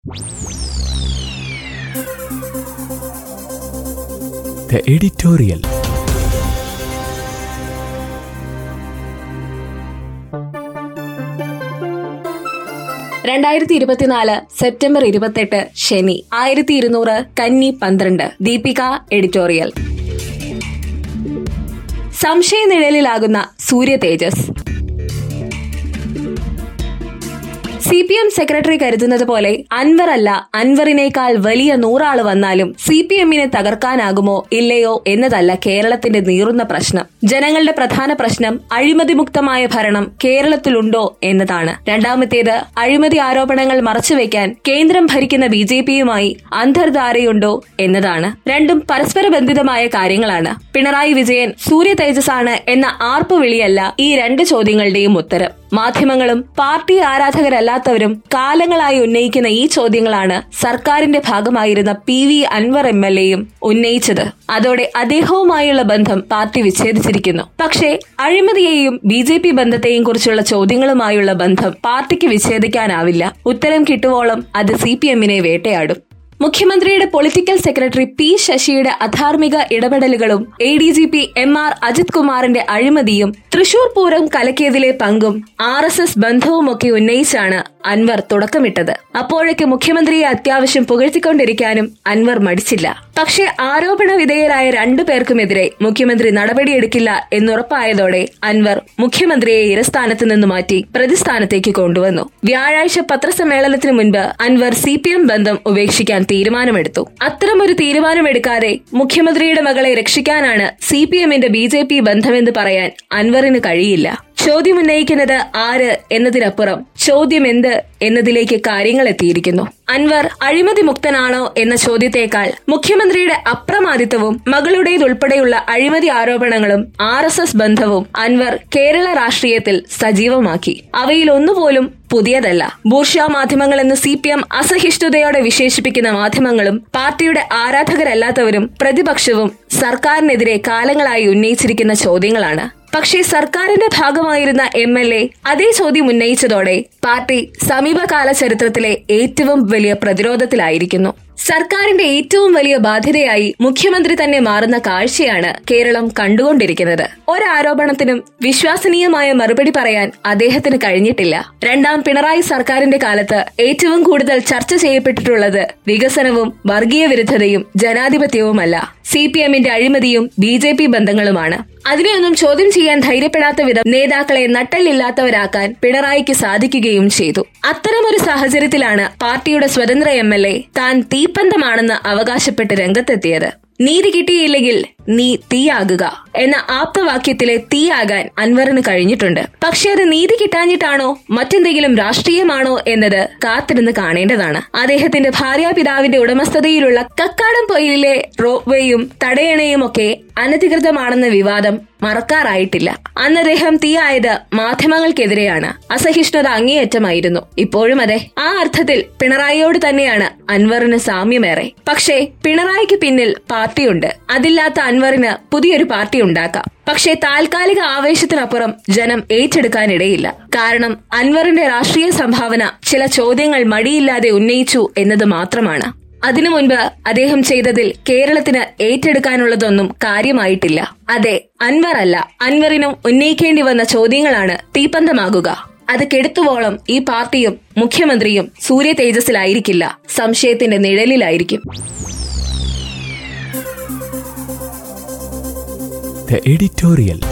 The editorial. രണ്ടായിരത്തി ഇരുപത്തിനാല് September ഇരുപത്തെട്ട് ശനി ആയിരത്തി ഇരുന്നൂറ് കന്നി പന്ത്രണ്ട് ദീപിക എഡിറ്റോറിയൽ സംശയനിഴലിലാകുന്ന സൂര്യ തേജസ് സി പി എം സെക്രട്ടറി കരുതുന്നത് പോലെ അൻവർ അല്ല അൻവറിനേക്കാൾ വലിയ നൂറാള് വന്നാലും സി പി എമ്മിനെ തകർക്കാനാകുമോ ഇല്ലയോ എന്നതല്ല കേരളത്തിന്റെ നീറുന്ന പ്രശ്നം ജനങ്ങളുടെ പ്രധാന പ്രശ്നം അഴിമതിമുക്തമായ ഭരണം കേരളത്തിലുണ്ടോ എന്നതാണ് രണ്ടാമത്തേത് അഴിമതി ആരോപണങ്ങൾ മറച്ചുവെക്കാൻ കേന്ദ്രം ഭരിക്കുന്ന ബി ജെ പിയുമായി അന്തർധാരയുണ്ടോ എന്നതാണ് രണ്ടും പരസ്പര ബന്ധിതമായ കാര്യങ്ങളാണ് പിണറായി വിജയൻ സൂര്യ തേജസ്സാണ് എന്ന ആർപ്പുവിളിയല്ല ഈ രണ്ട് ചോദ്യങ്ങളുടെയും ഉത്തരം മാധ്യമങ്ങളും പാർട്ടി ആരാധകരല്ലാത്തവരും കാലങ്ങളായി ഉന്നയിക്കുന്ന ഈ ചോദ്യങ്ങളാണ് സർക്കാരിന്റെ ഭാഗമായിരുന്ന P V Anwar M L എയും ഉന്നയിച്ചത് അതോടെ അദ്ദേഹവുമായുള്ള ബന്ധം പാർട്ടി വിച്ഛേദിച്ചിരിക്കുന്നു പക്ഷേ അഴിമതിയെയും ബി ജെ പി ബന്ധത്തെയും കുറിച്ചുള്ള ചോദ്യങ്ങളുമായുള്ള ബന്ധം പാർട്ടിക്ക് വിച്ഛേദിക്കാനാവില്ല ഉത്തരം കിട്ടുവോളം അത് സി പി എമ്മിനെ വേട്ടയാടും മുഖ്യമന്ത്രിയുടെ പൊളിറ്റിക്കൽ സെക്രട്ടറി പി ശശിയുടെ അധാർമിക ഇടപെടലുകളും A D G P M R Ajith കുമാറിന്റെ അഴിമതിയും തൃശൂർ പൂരം കലക്കിയതിലെ പങ്കും ആർ എസ് എസ് ബന്ധവുമൊക്കെ ഉന്നയിച്ചാണ് അൻവർ തുടക്കമിട്ടത് അപ്പോഴേക്ക് മുഖ്യമന്ത്രിയെ അത്യാവശ്യം പുകഴ്ത്തിക്കൊണ്ടിരിക്കാനും അൻവർ മടിച്ചില്ല പക്ഷേ ആരോപണ വിധേയരായ രണ്ടു പേർക്കുമെതിരെ മുഖ്യമന്ത്രി നടപടിയെടുക്കില്ല എന്നുറപ്പായതോടെ അൻവർ മുഖ്യമന്ത്രിയെ ഇരസ്ഥാനത്ത് നിന്ന് മാറ്റി പ്രതിസ്ഥാനത്തേക്ക് കൊണ്ടുവന്നു വ്യാഴാഴ്ച പത്രസമ്മേളനത്തിന് മുൻപ് അൻവർ സി പി എം ബന്ധം ഉപേക്ഷിക്കാൻ തീരുമാനമെടുത്തു അത്തരമൊരു തീരുമാനമെടുക്കാതെ മുഖ്യമന്ത്രിയുടെ മകളെ രക്ഷിക്കാനാണ് സി പി എമ്മിന്റെ ബി ജെ പി ബന്ധമെന്ന് പറയാൻ അൻവറിന് കഴിയില്ല ചോദ്യം ഉന്നയിക്കുന്നത് ആര് എന്നതിനപ്പുറം ചോദ്യം എന്ത് എന്നതിലേക്ക് കാര്യങ്ങൾ എത്തിയിരിക്കുന്നു അൻവർ അഴിമതി മുക്തനാണോ എന്ന ചോദ്യത്തേക്കാൾ മുഖ്യമന്ത്രിയുടെ അപ്രമാദിത്വവും മകളുടേതുൾപ്പെടെയുള്ള അഴിമതി ആരോപണങ്ങളും ആർ എസ് എസ് ബന്ധവും അൻവർ കേരള രാഷ്ട്രീയത്തിൽ സജീവമാക്കി അവയിൽ ഒന്നുപോലും പുതിയതല്ല ബൂർഷ മാധ്യമങ്ങൾ എന്ന് സി പി എം അസഹിഷ്ണുതയോടെ വിശേഷിപ്പിക്കുന്ന മാധ്യമങ്ങളും പാർട്ടിയുടെ ആരാധകരല്ലാത്തവരും പ്രതിപക്ഷവും സർക്കാരിനെതിരെ കാലങ്ങളായി ഉന്നയിച്ചിരിക്കുന്ന ചോദ്യങ്ങളാണ് പക്ഷേ സർക്കാരിന്റെ ഭാഗമായിരുന്ന എം എൽ എ അതേ ചോദ്യം ഉന്നയിച്ചതോടെ പാർട്ടി സമീപകാല ചരിത്രത്തിലെ ഏറ്റവും വലിയ പ്രതിരോധത്തിലായിരിക്കുന്നു സർക്കാരിന്റെ ഏറ്റവും വലിയ ബാധ്യതയായി മുഖ്യമന്ത്രി തന്നെ മാറുന്ന കാഴ്ചയാണ് കേരളം കണ്ടുകൊണ്ടിരിക്കുന്നത് ഒരാരോപണത്തിനും വിശ്വസനീയമായ മറുപടി പറയാൻ അദ്ദേഹത്തിന് കഴിഞ്ഞിട്ടില്ല രണ്ടാം പിണറായി സർക്കാരിന്റെ കാലത്ത് ഏറ്റവും കൂടുതൽ ചർച്ച ചെയ്യപ്പെട്ടിട്ടുള്ളത് വികസനവും വർഗീയ വിരുദ്ധതയും ജനാധിപത്യവുമല്ല സി പി എമ്മിന്റെ അഴിമതിയും ബി ജെ പി ബന്ധങ്ങളുമാണ് അതിനെയൊന്നും ചോദ്യം ചെയ്യാൻ ധൈര്യപ്പെടാത്ത വിധം നേതാക്കളെ നട്ടല്ലില്ലാത്തവരാക്കാൻ പിണറായിക്ക് സാധിക്കുകയും ചെയ്തു അത്തരമൊരു സാഹചര്യത്തിലാണ് പാർട്ടിയുടെ സ്വതന്ത്ര എം എൽ എ താൻ തീപ്പന്തമാണെന്ന് അവകാശപ്പെട്ട് രംഗത്തെത്തിയത് നീതി കിട്ടിയില്ലെങ്കിൽ നീ തീയാകുക എന്ന ആപ്തവാക്യത്തിലെ തീയാകാൻ അൻവറിന് കഴിഞ്ഞിട്ടുണ്ട് പക്ഷെ അത് നീതി കിട്ടാഞ്ഞിട്ടാണോ മറ്റെന്തെങ്കിലും രാഷ്ട്രീയമാണോ എന്നത് കാത്തിരുന്ന് കാണേണ്ടതാണ് അദ്ദേഹത്തിന്റെ ഭാര്യാപിതാവിന്റെ ഉടമസ്ഥതയിലുള്ള കക്കാടം പൊയിലിലെ റോപ്വേയും തടയണയും ഒക്കെ അനധികൃതമാണെന്ന വിവാദം മറക്കാറായിട്ടില്ല അന്ന് അദ്ദേഹം തീയായത് മാധ്യമങ്ങൾക്കെതിരെയാണ് അസഹിഷ്ണുത അങ്ങേയറ്റമായിരുന്നു ഇപ്പോഴും അതെ ആ അർത്ഥത്തിൽ പിണറായിയോട് തന്നെയാണ് അൻവറിന് സാമ്യമേറെ പക്ഷേ പിണറായിക്ക് പിന്നിൽ പാർട്ടിയുണ്ട് അതില്ലാത്ത അൻവറിന് പുതിയൊരു പാർട്ടി ഉണ്ടാക്കാം പക്ഷേ താൽക്കാലിക ആവേശത്തിനപ്പുറം ജനം ഏറ്റെടുക്കാനിടയില്ല കാരണം അൻവറിന്റെ രാഷ്ട്രീയ സംഭാവന ചില ചോദ്യങ്ങൾ മടിയില്ലാതെ ഉന്നയിച്ചു എന്നത് മാത്രമാണ് അതിനു മുൻപ് അദ്ദേഹം ചെയ്തതിൽ കേരളത്തിന് ഏറ്റെടുക്കാനുള്ളതൊന്നും കാര്യമായിട്ടില്ല അതെ അൻവർ അല്ല അൻവറിനും ഉന്നയിക്കേണ്ടി വന്ന ചോദ്യങ്ങളാണ് തീപ്പന്തമാകുക അത് കെടുത്തുവോളം ഈ പാർട്ടിയും മുഖ്യമന്ത്രിയും സൂര്യ തേജസ്സിലായിരിക്കില്ല സംശയത്തിന്റെ നിഴലിലായിരിക്കും The editorial.